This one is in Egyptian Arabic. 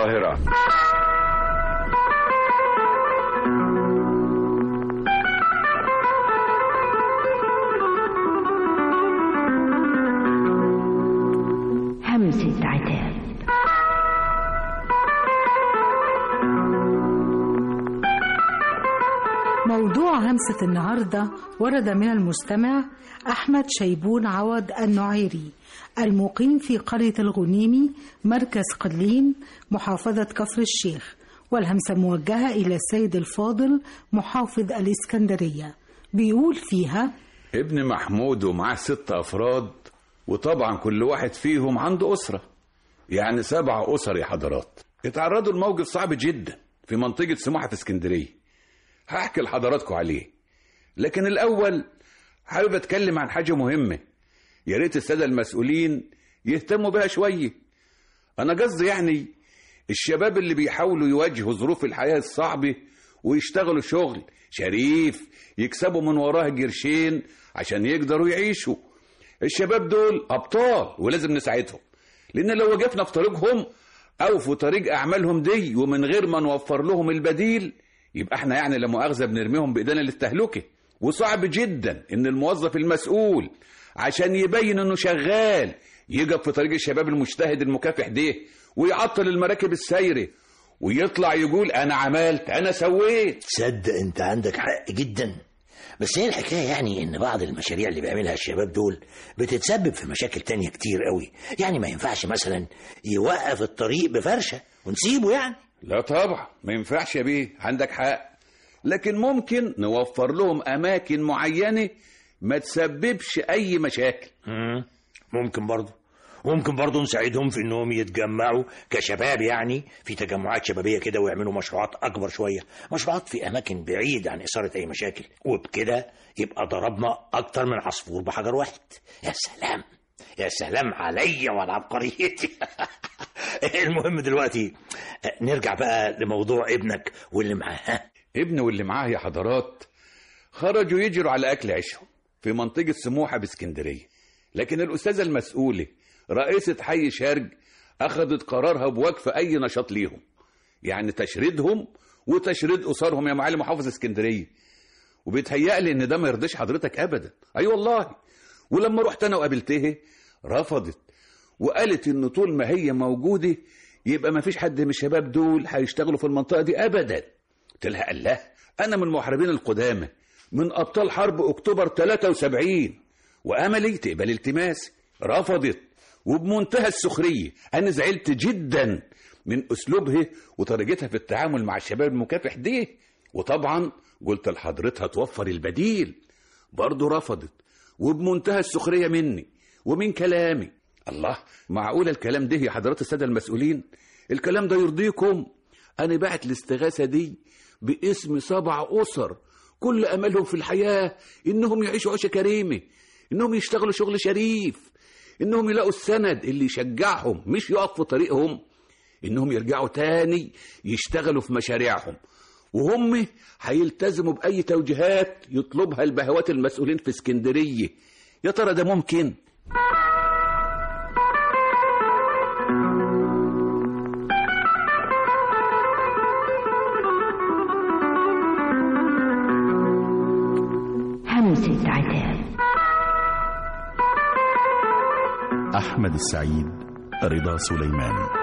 القاهرة همسة عتاب موضوع همسة النهاردة ورد من المستمع أحمد شيبون عوض النعيري المقيم في قرية الغنيمي مركز قليم محافظة كفر الشيخ والهمسة موجهة إلى السيد الفاضل محافظ الإسكندرية بيقول فيها ابن محمود ومعاه ست أفراد وطبعا كل واحد فيهم عنده أسرة يعني سبع أسر يا حضرات اتعرضوا لموقف صعب جدا في منطقة سموحة في اسكندرية هحكي لحضراتكم عليه لكن الأول حابب أتكلم عن حاجة مهمة يا ريت السادة المسؤولين يهتموا بها شوية أنا قصدي يعني الشباب اللي بيحاولوا يواجهوا ظروف الحياة الصعبة ويشتغلوا شغل شريف يكسبوا من وراه قرشين عشان يقدروا يعيشوا الشباب دول أبطال ولازم نساعدهم لأن لو وقفنا في طريقهم أو في طريق أعمالهم دي ومن غير ما نوفر لهم البديل يبقى احنا يعني لا مؤاخذة بنرميهم بإيدينا للتهلكة وصعب جدا إن الموظف المسؤول عشان يبين إنه شغال يقف في طريق الشباب المجتهد المكافح ده ويعطل المراكب السايرة ويطلع يقول أنا عملت أنا سويت تصدق انت عندك حق جدا بس هي الحكاية يعني ان بعض المشاريع اللي بيعملها الشباب دول بتتسبب في مشاكل تانية كتير قوي يعني ما ينفعش مثلا يوقف الطريق بفرشة ونسيبه يعني لا طبعا ما ينفعش يا بيه عندك حق لكن ممكن نوفر لهم أماكن معينة ما تسببش أي مشاكل مم. ممكن برضه وممكن برضه نساعدهم في انهم يتجمعوا كشباب يعني في تجمعات شبابيه كده ويعملوا مشروعات اكبر شويه مشروعات في اماكن بعيد عن اثاره اي مشاكل وبكده يبقى ضربنا اكتر من عصفور بحجر واحد يا سلام يا سلام عليا وعلى عبقريتي المهم دلوقتي نرجع بقى لموضوع ابنك واللي معاه ابن واللي معاه يا حضرات خرجوا يجروا على أكل عيشهم في منطقة سموحة باسكندرية لكن الأستاذة المسؤولة رئيسة حي شرق أخذت قرارها بوقف أي نشاط ليهم يعني تشريدهم وتشريد أسرهم يا معالي محافظ اسكندرية وبيتهيألي إن ده ما يرضيش حضرتك أبدا أي أيوة والله ولما رحت أنا وقابلتها رفضت وقالت إن طول ما هي موجودة يبقى ما فيش حد من الشباب دول هيشتغلوا في المنطقة دي أبدا قلت لها الله أنا من المحاربين القدامى من أبطال حرب أكتوبر 73 وأملي تقبل التماسي رفضت وبمنتهى السخرية أنا زعلت جدا من أسلوبها وطريقتها في التعامل مع الشباب المكافح ده وطبعا قلت لحضرتها توفر البديل برضه رفضت وبمنتهى السخرية مني ومن كلامي الله معقولة الكلام ده يا حضرات السادة المسؤولين الكلام ده يرضيكم أنا بعت الاستغاثة دي باسم سبع أسر كل أملهم في الحياة إنهم يعيشوا عيشة كريمة إنهم يشتغلوا شغل شريف إنهم يلاقوا السند اللي يشجعهم مش يقف في طريقهم إنهم يرجعوا تاني يشتغلوا في مشاريعهم وهم هيلتزموا بأي توجيهات يطلبها البهوات المسؤولين في اسكندرية يا ترى ده ممكن؟ همسة عتاب أحمد السعيد رضا سليمان